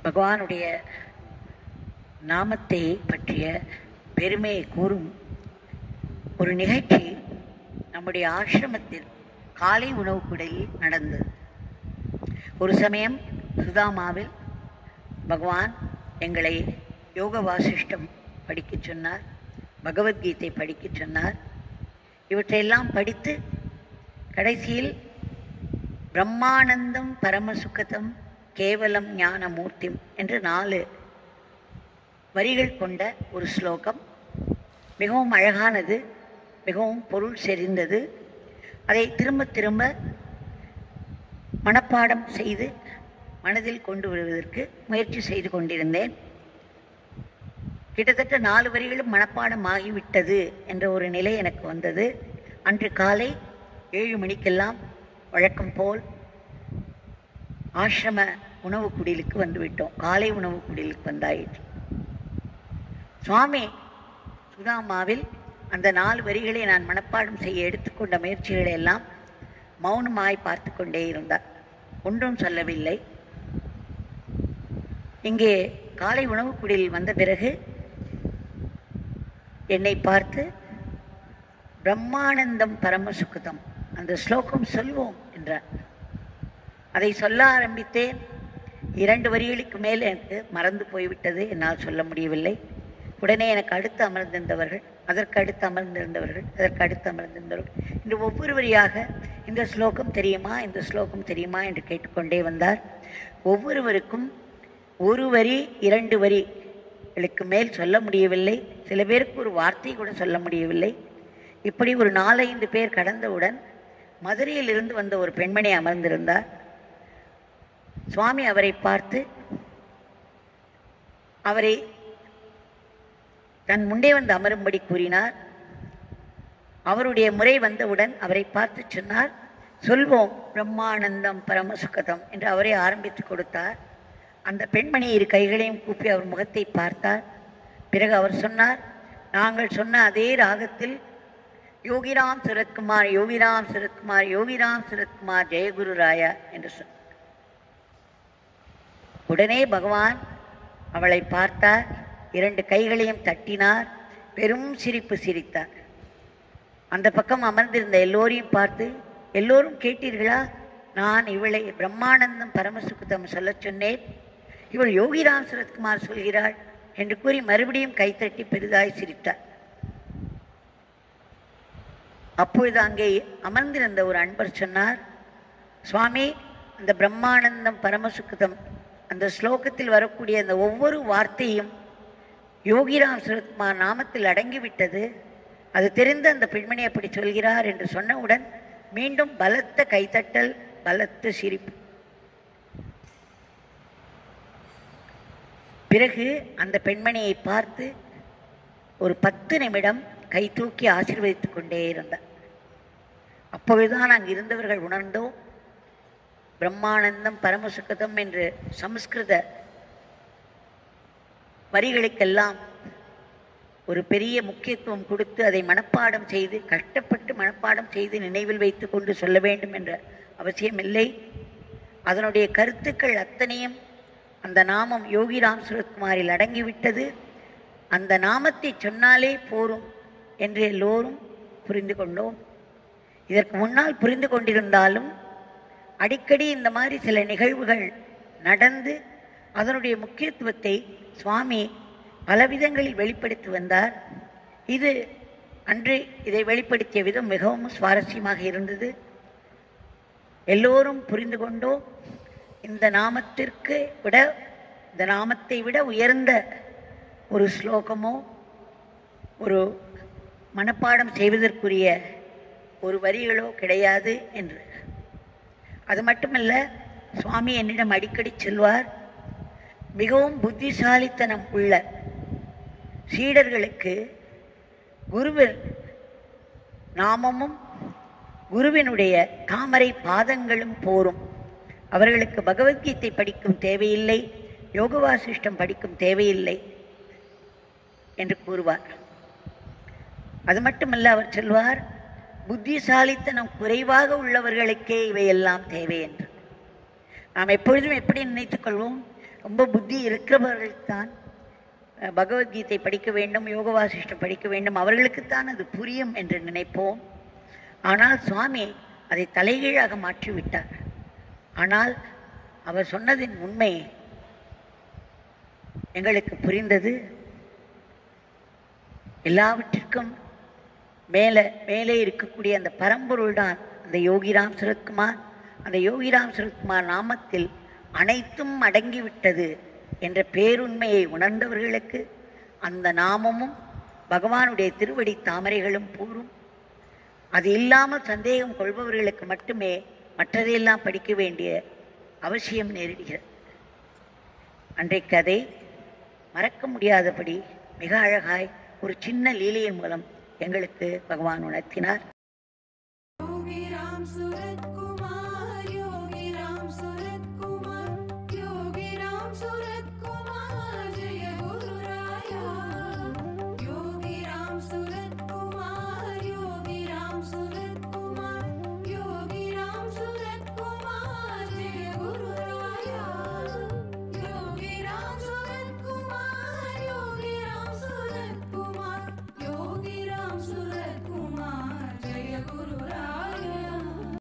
பகவானுடைய நாமத்தை பற்றிய பெருமையை கூறும் ஒரு நிகழ்ச்சி நம்முடைய ஆசிரமத்தில் காலை உணவு குடையில் நடந்தது ஒரு சமயம் சுதாமாவில் பகவான் எங்களை யோக வாசிஷ்டம் படிக்கச் சொன்னார் பகவத்கீதை படிக்கச் சொன்னார் இவற்றையெல்லாம் படித்து கடைசியில் பிரம்மானந்தம் பரமசுகதம் கேவலம் ஞானமூர்த்திம் என்று நாலு வரிகள் கொண்ட ஒரு ஸ்லோகம் மிகவும் அழகானது மிகவும் பொருள் செறிந்தது அதை திரும்ப திரும்ப மனப்பாடம் செய்து மனதில் கொண்டு வருவதற்கு முயற்சி செய்து கொண்டிருந்தேன் கிட்டத்தட்ட நாலு வரிகளும் மனப்பாடம் ஆகிவிட்டது என்ற ஒரு நிலை எனக்கு வந்தது அன்று காலை ஏழு மணிக்கெல்லாம் வழக்கம் போல் ஆசிரம உணவு குடிலுக்கு வந்துவிட்டோம் காலை உணவு குடிலுக்கு வந்தாயிற்று சுவாமி சுதாமாவில் அந்த நாலு வரிகளை நான் மனப்பாடம் செய்ய எடுத்துக்கொண்ட முயற்சிகளை எல்லாம் மௌனமாய் பார்த்து கொண்டே இருந்தார் ஒன்றும் சொல்லவில்லை இங்கே காலை உணவு குடியில் வந்த பிறகு என்னை பார்த்து பிரம்மானந்தம் பரமசுக்குதம் அந்த ஸ்லோகம் சொல்வோம் என்றார் அதை சொல்ல ஆரம்பித்தேன் இரண்டு வரிகளுக்கு மேல் எனக்கு மறந்து போய்விட்டது என்னால் சொல்ல முடியவில்லை உடனே எனக்கு அடுத்து அமர்ந்திருந்தவர்கள் அதற்கு அடுத்து அமர்ந்திருந்தவர்கள் அதற்கு அடுத்து அமர்ந்திருந்தவர்கள் இன்று ஒவ்வொரு வரியாக இந்த ஸ்லோகம் தெரியுமா இந்த ஸ்லோகம் தெரியுமா என்று கேட்டுக்கொண்டே வந்தார் ஒவ்வொருவருக்கும் ஒரு வரி இரண்டு வரிகளுக்கு மேல் சொல்ல முடியவில்லை சில பேருக்கு ஒரு வார்த்தை கூட சொல்ல முடியவில்லை இப்படி ஒரு நாலைந்து பேர் கடந்தவுடன் மதுரையில் இருந்து வந்த ஒரு பெண்மணி அமர்ந்திருந்தார் சுவாமி அவரை பார்த்து அவரை தன் முன்னே வந்து அமரும்படி கூறினார் அவருடைய முறை வந்தவுடன் அவரை பார்த்து சொன்னார் சொல்வோம் பிரம்மானந்தம் பரமசுகதம் என்று அவரே ஆரம்பித்து கொடுத்தார் அந்த பெண்மணி இரு கைகளையும் கூப்பி அவர் முகத்தை பார்த்தார் பிறகு அவர் சொன்னார் நாங்கள் சொன்ன அதே ராகத்தில் யோகிராம் சுரத்குமார் யோகிராம் சுரத்குமார் யோகிராம் சுரத்குமார் ஜெயகுரு ராயா என்று சொன்னார் உடனே பகவான் அவளை பார்த்தார் இரண்டு கைகளையும் தட்டினார் பெரும் சிரிப்பு சிரித்தார் அந்த பக்கம் அமர்ந்திருந்த எல்லோரையும் பார்த்து எல்லோரும் கேட்டீர்களா நான் இவளை பிரம்மானந்தம் பரமசுக்குதம் சொல்லச் சொன்னேன் இவள் யோகிராம் சரத்குமார் சொல்கிறாள் என்று கூறி மறுபடியும் கைத்தட்டி பெரிதாய் சிரித்தார் அப்பொழுது அங்கே அமர்ந்திருந்த ஒரு அன்பர் சொன்னார் சுவாமி அந்த பிரம்மானந்தம் பரமசுக்குதம் அந்த ஸ்லோகத்தில் வரக்கூடிய அந்த ஒவ்வொரு வார்த்தையும் யோகிராம் சுரத்குமார் நாமத்தில் அடங்கிவிட்டது அது தெரிந்த அந்த பெண்மணி அப்படி சொல்கிறார் என்று சொன்னவுடன் மீண்டும் பலத்த கைத்தட்டல் பலத்த சிரிப்பு பிறகு அந்த பெண்மணியை பார்த்து ஒரு பத்து நிமிடம் கை தூக்கி ஆசீர்வதித்துக் கொண்டே இருந்தார் அப்பொழுதுதான் அங்கு இருந்தவர்கள் உணர்ந்தோம் பிரம்மானந்தம் பரமசுக்கதம் என்று சமஸ்கிருத வரிகளுக்கெல்லாம் ஒரு பெரிய முக்கியத்துவம் கொடுத்து அதை மனப்பாடம் செய்து கஷ்டப்பட்டு மனப்பாடம் செய்து நினைவில் வைத்து கொண்டு சொல்ல வேண்டும் என்ற அவசியமில்லை அதனுடைய கருத்துக்கள் அத்தனையும் அந்த நாமம் யோகிராம் சுரத்குமாரில் அடங்கிவிட்டது அந்த நாமத்தை சொன்னாலே போரும் என்று எல்லோரும் புரிந்து கொண்டோம் இதற்கு முன்னால் புரிந்து கொண்டிருந்தாலும் அடிக்கடி இந்த மாதிரி சில நிகழ்வுகள் நடந்து அதனுடைய முக்கியத்துவத்தை சுவாமி பலவிதங்களில் வெளிப்படுத்தி வந்தார் இது அன்று இதை வெளிப்படுத்திய விதம் மிகவும் சுவாரஸ்யமாக இருந்தது எல்லோரும் புரிந்து கொண்டோம் இந்த நாமத்திற்கு விட இந்த நாமத்தை விட உயர்ந்த ஒரு ஸ்லோகமோ ஒரு மனப்பாடம் செய்வதற்குரிய ஒரு வரிகளோ கிடையாது என்று அது மட்டுமல்ல சுவாமி என்னிடம் அடிக்கடி சொல்வார் மிகவும் புத்திசாலித்தனம் உள்ள சீடர்களுக்கு குருவின் நாமமும் குருவினுடைய தாமரை பாதங்களும் போரும் அவர்களுக்கு பகவத்கீதை படிக்கும் தேவையில்லை யோக வாசிஷ்டம் படிக்கும் தேவையில்லை என்று கூறுவார் அது மட்டுமல்ல அவர் சொல்வார் புத்திசாலித்தனம் குறைவாக உள்ளவர்களுக்கே இவையெல்லாம் தேவை என்று நாம் எப்பொழுதும் எப்படி நினைத்துக் கொள்வோம் ரொம்ப புத்தி இருக்கிறவர்கள்தான் அஹ், பகவத்கீதை படிக்க வேண்டும் யோக வாசிஷ்டம் படிக்க வேண்டும் அவர்களுக்குத்தான் அது புரியும் என்று நினைப்போம் ஆனால் சுவாமி அதை தலைகீழாக மாற்றிவிட்டார் ஆனால் அவர் சொன்னதின் உண்மை எங்களுக்கு புரிந்தது எல்லாவற்றிற்கும் மேலே மேலே இருக்கக்கூடிய அந்த பரம்பொருள் தான் அந்த யோகிராம் சுரத்குமார் அந்த யோகிராம் சுரத்குமார் நாமத்தில் அனைத்தும் அடங்கிவிட்டது என்ற பேருண்மையை உணர்ந்தவர்களுக்கு அந்த நாமமும் பகவானுடைய திருவடி தாமரைகளும் கூறும் அது இல்லாமல் சந்தேகம் கொள்பவர்களுக்கு மட்டுமே மற்றதையெல்லாம் படிக்க வேண்டிய அவசியம் நேரிடுகிறது அன்றைக்கு அதை மறக்க முடியாதபடி மிக அழகாய் ஒரு சின்ன லீலையின் மூலம் எங்களுக்கு பகவான் உணர்த்தினார்